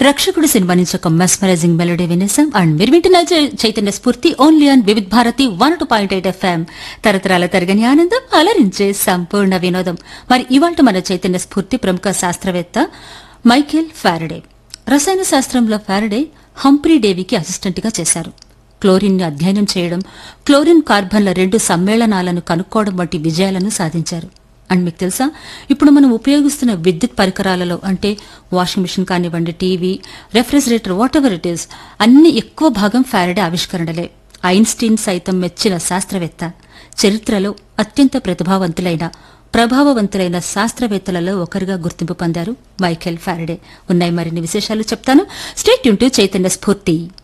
రక్షకుడు సినిమా నుంచి ఒక మెస్మరైజింగ్ మెలోడీ వినేసాం అండ్ మీరు వింటున్న చై- Chaitanya Spoorthi only on Vividh Bharati one two point eight FM తరతరాల తరగని ఆనందం అలరించే సంపూర్ణ వినోదం మరి ఇవాళ మన చైతన్య స్ఫూర్తి ప్రముఖ శాస్త్రవేత్త మైకేల్ ఫారడే రసాయన శాస్త్రంలో ఫారడే హంప్రీ డేవికి అసిస్టెంట్ గా చేశారు క్లోరిన్ ని అధ్యయనం చేయడం క్లోరిన్ కార్బన్ల రెండు సమ్మేళనాలను కనుక్కోవడం వంటి విజయాలను సాధించారు అండ్ మీకు తెలుసా ఇప్పుడు మనం ఉపయోగిస్తున్న విద్యుత్ పరికరాలలో అంటే వాషింగ్ మిషన్ కానివ్వండి TV refrigerator whatever it is అన్ని ఎక్కువ భాగం ఫారడే ఆవిష్కరణలే ఐన్స్టీన్ సైతం మెచ్చిన శాస్త్రవేత్త చరిత్రలో అత్యంత ప్రతిభావంతులైన ప్రభావవంతులైన శాస్త్రవేత్తలలో ఒకరుగా గుర్తింపు పొందారు మైఖేల్ ఫారడే ఉన్నాయి మరిన్ని విశేషాలు చెప్తాను స్టేట్ యూన్ టు చైతన్య స్ఫూర్తి